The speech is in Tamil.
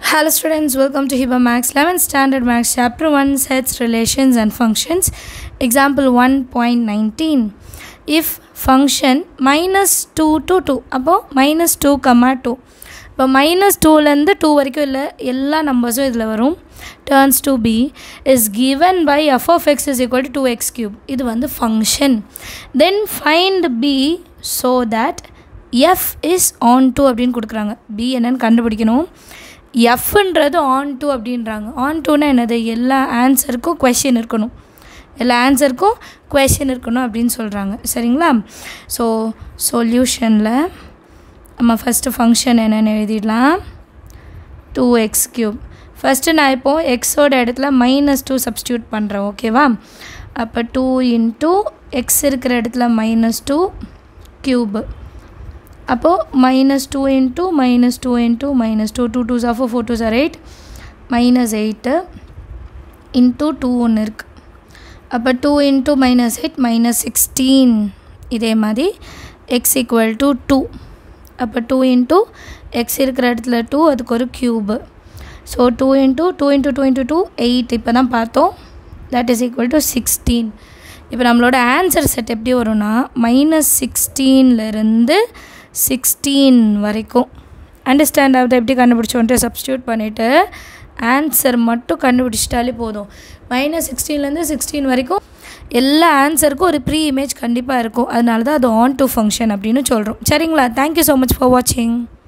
Hello students, welcome to Hiba Max 11th Standard Max Chapter 1 Sets, Relations and Functions. Example 1.19. If function minus 2 to 2, அப்போ minus 2, comma 2. இப்போ மைனஸ் டூலேருந்து டூ வரைக்கும் இல்லை எல்லா நம்பர்ஸும் இதில் வரும் turns to b is given by f of x is equal to two x cube இது வந்து function then find b so that f is onto அப்படின்னு கொடுக்குறாங்க பி என்னன்னு கண்டுபிடிக்கணும் எஃப்ன்றது ஆன் டூ அப்படின்றாங்க ஆன் டூனா என்னது எல்லா ஆன்சருக்கும் கொஷின் இருக்கணும் எல்லா ஆன்சருக்கும் கொஷின் இருக்கணும் அப்படின்னு சொல்கிறாங்க சரிங்களா ஸோ சொல்யூஷனில் நம்ம ஃபஸ்ட்டு ஃபங்க்ஷன் என்னென்னு எழுதிடலாம் டூ எக்ஸ் க்யூப் ஃபஸ்ட்டு நான் இப்போது எக்ஸோட இடத்துல மைனஸ் டூ சப்ஸ்டியூட் பண்ணுறேன் ஓகேவா அப்போ டூ இன்ட்டு எக்ஸ் இருக்கிற இடத்துல மைனஸ் டூ க்யூபு அப்போது minus two into minus two into minus two two two sir four four two sir eight minus eight into two ஒன்று இருக்குது அப்போ two into minus eight minus sixteen இதே மாதிரி எக்ஸ் ஈக்குவல் டு டூ அப்போ டூ இன்ட்டு எக்ஸ் இருக்கிற இடத்துல டூ அதுக்கு ஒரு cube so two into two into two into two eight இப்போ தான் பார்த்தோம் that is equal to sixteen இப்போ நம்மளோட ஆன்சர் செட் எப்படி வரும்னா மைனஸ் சிக்ஸ்டீன்லேருந்து சிக்ஸ்டீன் வரைக்கும் அண்டர்ஸ்டாண்ட் ஆகுது எப்படி கண்டுபிடிச்சோன்ட்டு சப்ஸ்டியூட் பண்ணிவிட்டு ஆன்சர் மட்டும் கண்டுபிடிச்சிட்டாலே போதும் மைனஸ் சிக்ஸ்டீன்லேருந்து சிக்ஸ்டீன் வரைக்கும் எல்லா ஆன்சருக்கும் ஒரு ப்ரீ இமேஜ் கண்டிப்பாக இருக்கும் அதனால தான் அது ஆன் டு ஃபங்க்ஷன் அப்படின்னு சொல்கிறோம் சரிங்களா தேங்க்யூ ஸோ மச் ஃபார் வாட்சிங்